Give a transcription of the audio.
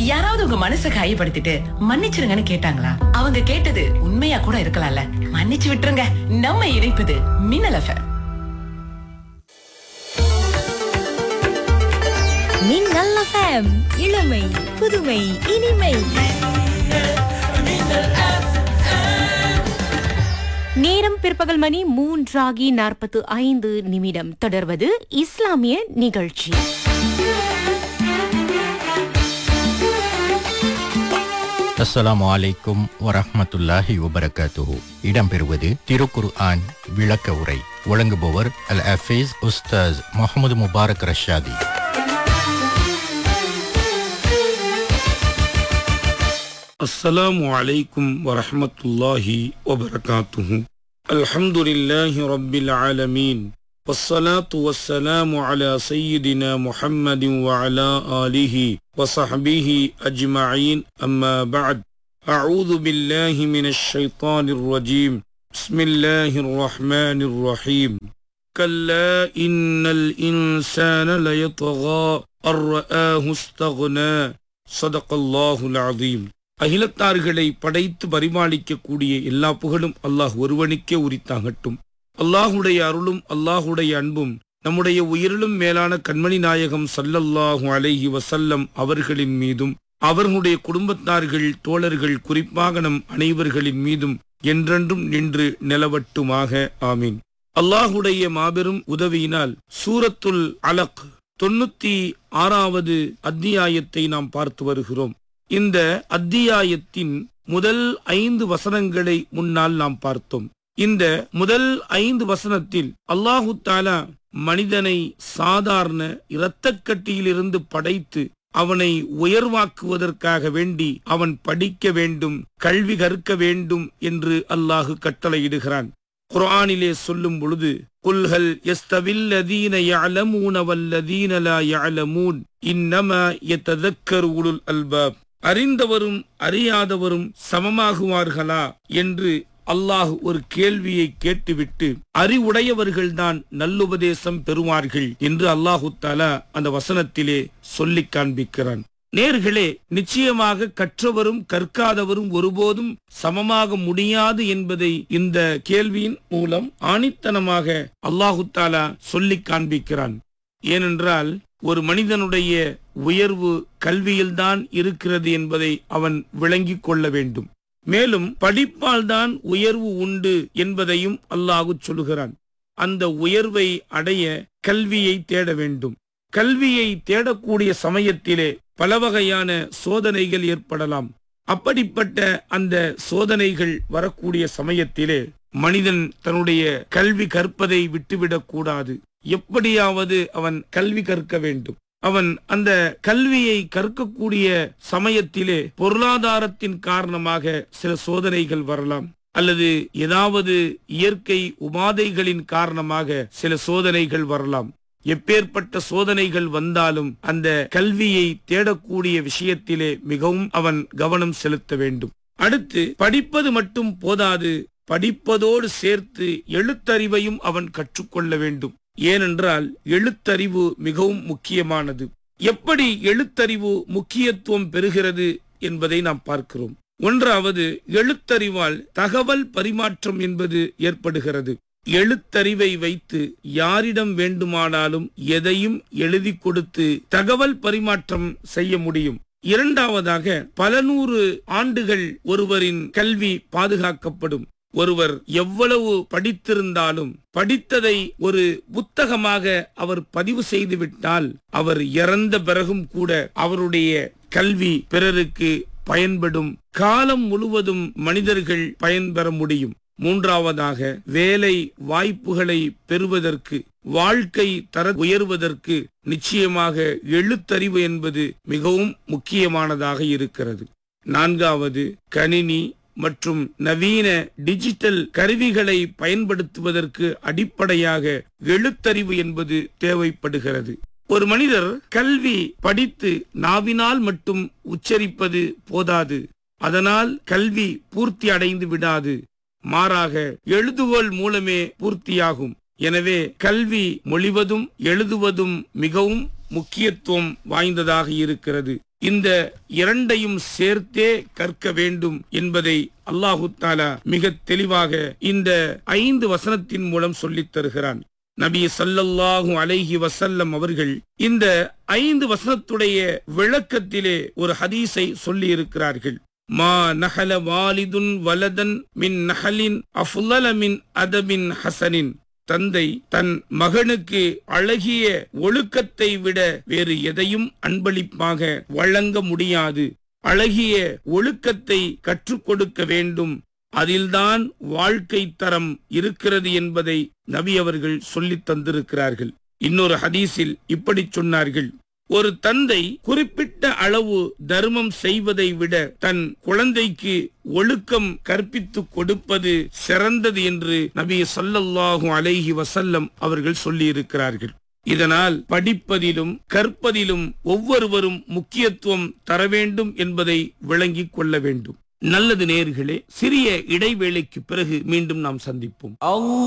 யாராவது உங்க மனசை காயப்படுத்திட்டு மன்னிச்சிருங்கன்னு கேட்டாங்களா அவங்க கேட்டது உண்மையா கூட இருக்கலாம்ல மன்னிச்சு விட்டுருங்க நம்ம இணைப்பது மின்னல் எஃப்எம் மின்னல் எஃப்எம் இளமை புதுமை இனிமை நேரம் பிற்பகல் மணி மூன்றாகி நாற்பத்து ஐந்து நிமிடம் தொடர்வது இஸ்லாமிய நிகழ்ச்சி அஸ்ஸலாமு அலைக்கும் வரஹ்மத்துல்லாஹி வபரகாத்துஹு இடம்பெறுவது திருக்குர் ஆன் விளக்க உரை வழங்குபவர் அல் அஃபீஸ் உஸ்தாஸ் முகமது முபாரக் ரஷாதி السلام عليكم ورحمة الله وبركاته الحمد لله رب العالمين والصلاة والسلام على سيدنا محمد وعلى آله وصحبه أجمعين أما بعد أعوذ بالله من الشيطان الرجيم بسم الله الرحمن الرحيم كلا إن الإنسان ليطغى أن رآه استغنى صدق الله العظيم அகிலத்தார்களை படைத்து பரிமாளிக்கக்கூடிய எல்லா புகழும் அல்லாஹ் ஒருவனுக்கே உரித்தாகட்டும் அல்லாஹுடைய அருளும் அல்லாஹுடைய அன்பும் நம்முடைய உயிரிலும் மேலான கண்மணி நாயகம் சல்லல்லாஹு அலைஹி வசல்லம் அவர்களின் மீதும் அவர்களுடைய குடும்பத்தார்கள் தோழர்கள் குறிப்பாக நம் அனைவர்களின் மீதும் என்றென்றும் நின்று நிலவட்டுமாக ஆமீன் அல்லாஹுடைய மாபெரும் உதவியினால் சூரத்துல் அலக் தொண்ணூத்தி ஆறாவது அத்தியாயத்தை நாம் பார்த்து வருகிறோம் இந்த அத்தியாயத்தின் முதல் ஐந்து வசனங்களை முன்னால் நாம் பார்த்தோம் இந்த முதல் ஐந்து வசனத்தில் அல்லாஹு தாலா மனிதனை சாதாரண இரத்தக்கட்டியிலிருந்து படைத்து அவனை உயர்வாக்குவதற்காக வேண்டி அவன் படிக்க வேண்டும் கல்வி கற்க வேண்டும் என்று அல்லாஹு கட்டளையிடுகிறான் குர்ஆனிலே சொல்லும் பொழுது குல்ஹல் யஸ்தவில்லதீன யஅலமூன வல்லதீன லா யஅலமூன் இன்னமா யததக்கரு உலுல் அல்பாப் அறிந்தவரும் அறியாதவரும் சமமாகுவார்களா என்று அல்லாஹ் ஒரு கேள்வியை கேட்டுவிட்டு அறிவுடையவர்கள்தான் நல்லுபதேசம் பெறுவார்கள் என்று அல்லாஹு தாலா அந்த வசனத்திலே சொல்லிக் காண்பிக்கிறான் நேர்களே நிச்சயமாக கற்றவரும் கற்காதவரும் ஒருபோதும் சமமாக முடியாது என்பதை இந்த கேள்வியின் மூலம் ஆணித்தனமாக அல்லாஹு தாலா சொல்லிக் காண்பிக்கிறான் ஏனென்றால் ஒரு மனிதனுடைய உயர்வு கல்வியில்தான் இருக்கிறது என்பதை அவன் விளங்கிக் கொள்ள வேண்டும் மேலும் படிப்பால் தான் உயர்வு உண்டு என்பதையும் அல்லாஹு சொல்லுகிறான் அந்த உயர்வை அடைய கல்வியை தேட வேண்டும் கல்வியை தேடக்கூடிய சமயத்திலே பல வகையான சோதனைகள் ஏற்படலாம் அப்படிப்பட்ட அந்த சோதனைகள் வரக்கூடிய சமயத்திலே மனிதன் தன்னுடைய கல்வி கற்பதை விட்டுவிடக் கூடாது எப்படியாவது அவன் கல்வி கற்க வேண்டும் அவன் அந்த கல்வியை கற்கக்கூடிய சமயத்திலே பொருளாதாரத்தின் காரணமாக சில சோதனைகள் வரலாம் அல்லது ஏதாவது இயற்கை உபாதைகளின் காரணமாக சில சோதனைகள் வரலாம் எப்பேற்பட்ட சோதனைகள் வந்தாலும் அந்த கல்வியை தேடக்கூடிய விஷயத்திலே மிகவும் அவன் கவனம் செலுத்த வேண்டும் அடுத்து படிப்பது மட்டும் போதாது படிப்பதோடு சேர்த்து எழுத்தறிவையும் அவன் கற்றுக்கொள்ள வேண்டும் ஏனென்றால் எழுத்தறிவு மிகவும் முக்கியமானது எப்படி எழுத்தறிவு முக்கியத்துவம் பெறுகிறது என்பதை நாம் பார்க்கிறோம் ஒன்றாவது எழுத்தறிவால் தகவல் பரிமாற்றம் என்பது ஏற்படுகிறது எழுத்தறிவை வைத்து யாரிடம் வேண்டுமானாலும் எதையும் எழுதி கொடுத்து தகவல் பரிமாற்றம் செய்ய முடியும் இரண்டாவதாக பல நூறு ஆண்டுகள் ஒருவரின் கல்வி பாதுகாக்கப்படும் ஒருவர் எவ்வளவு படித்திருந்தாலும் படித்ததை ஒரு புத்தகமாக அவர் பதிவு செய்துவிட்டால் அவர் இறந்த பிறகும் கூட அவருடைய கல்வி பிறருக்கு பயன்படும் காலம் முழுவதும் மனிதர்கள் பயன்பெற முடியும் மூன்றாவதாக வேலை வாய்ப்புகளை பெறுவதற்கு வாழ்க்கை தர உயர்வதற்கு நிச்சயமாக எழுத்தறிவு என்பது மிகவும் முக்கியமானதாக இருக்கிறது நான்காவது கணினி மற்றும் நவீன டிஜிட்டல் கருவிகளை பயன்படுத்துவதற்கு அடிப்படையாக எழுத்தறிவு என்பது தேவைப்படுகிறது ஒரு மனிதர் கல்வி படித்து நாவினால் மட்டும் உச்சரிப்பது போதாது அதனால் கல்வி பூர்த்தி அடைந்து விடாது மாறாக எழுதுகோல் மூலமே பூர்த்தியாகும் எனவே கல்வி மொழிவதும் எழுதுவதும் மிகவும் முக்கியத்துவம் வாய்ந்ததாக இருக்கிறது இந்த இரண்டையும் சேர்த்தே கற்க வேண்டும் என்பதை அல்லாஹு தாலா மிக தெளிவாக இந்த ஐந்து வசனத்தின் மூலம் சொல்லித் தருகிறான் நபி ஸல்லல்லாஹு அலைஹி வஸல்லம் அவர்கள் இந்த ஐந்து வசனத்துடைய விளக்கத்திலே ஒரு ஹதீஸை சொல்லி இருக்கிறார்கள் மா நஹல வாலிதுன் வலதன் மின் நஹலின் அஃலல மின் அதபின் ஹசனின் தந்தை தன் மகனுக்கு அழகிய ஒழுக்கத்தை விட வேறு எதையும் அன்பளிப்பாக வழங்க முடியாது அழகிய ஒழுக்கத்தை கற்றுக் கொடுக்க வேண்டும் அதில்தான் வாழ்க்கை தரம் இருக்கிறது என்பதை நபி அவர்கள் சொல்லித் தந்திருக்கிறார்கள் இன்னொரு ஹதீஸில் இப்படி சொன்னார்கள் ஒரு தந்தை குறிப்பிட்ட அளவு தர்மம் செய்வதை விட தன் குழந்தைக்கு ஒழுக்கம் கற்பித்து கொடுப்பது சிறந்தது என்று நபி ஸல்லல்லாஹு அலைஹி வஸல்லம் அவர்கள் சொல்லியிருக்கிறார்கள் இதனால் படிப்பதிலும் கற்பதிலும் ஒவ்வொருவரும் முக்கியத்துவம் தர வேண்டும் என்பதை விளங்கிக் கொள்ள வேண்டும் நல்லது நேர்களே சிறிய இடைவேளைக்கு பிறகு மீண்டும் நாம் சந்திப்போம்